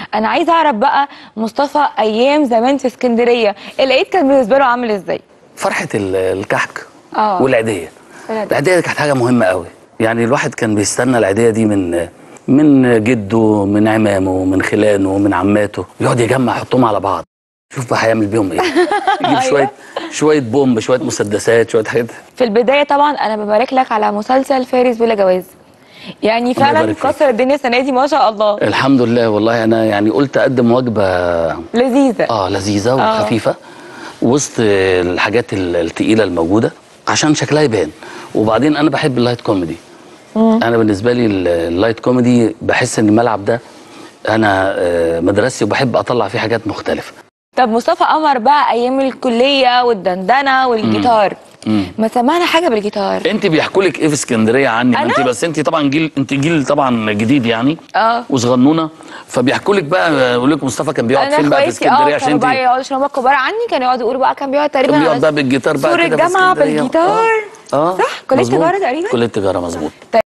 انا عايزه اعرف بقى مصطفى ايام زمان في اسكندريه العيد كان بالنسبه له عامل ازاي فرحه ال- الكحك آه. والعيديه والعيدية. العيديه دي كانت حاجه مهمه قوي يعني الواحد كان بيستنى العيديه دي من من جده من عمامه من خلانه من عماته يقعد يجمع يحطهم على بعض شوف بقى هيعمل بيهم ايه يجيب شويه شويه بومب شويه مسدسات شويه حاجات في البدايه طبعا انا ببارك لك على مسلسل فارس بلا جواز يعني الله فعلا يبارك فيك. كسر الدنيا السنه دي ما شاء الله الحمد لله والله انا يعني قلت اقدم وجبه لذيذه اه لذيذه وخفيفه وسط الحاجات ال- التقيله الموجوده عشان شكلها يبان وبعدين انا بحب اللايت كوميدي انا بالنسبه لي ال- اللايت كوميدي بحس ان الملعب ده انا آه، مدرستي وبحب اطلع فيه حاجات مختلفه طب مصطفى قمر بقى ايام الكليه والدندنه والجيتار مم. ما سمعنا حاجه بالجيتار انت بيحكوا لك ايه في اسكندريه عني ما أنا؟ انت بس انت طبعا جيل انت جيل طبعا جديد يعني اه وصغنونه فبيحكوا لك بقى يقول لك مصطفى كان بيقعد انا فين بقى في اخواتي اه اسكندريه عشان كانوا انت بقى يقعدوا عشان هم كبار عني كانوا يقعدوا يقولوا بقى كان بيقعد تقريبا كان بيقعد على بقى بالجيتار بقى سور كده في الجامعه اسكندرية. بالجيتار اه صح كليه مظبوط. تجاره تقريبا كليه تجاره مظبوط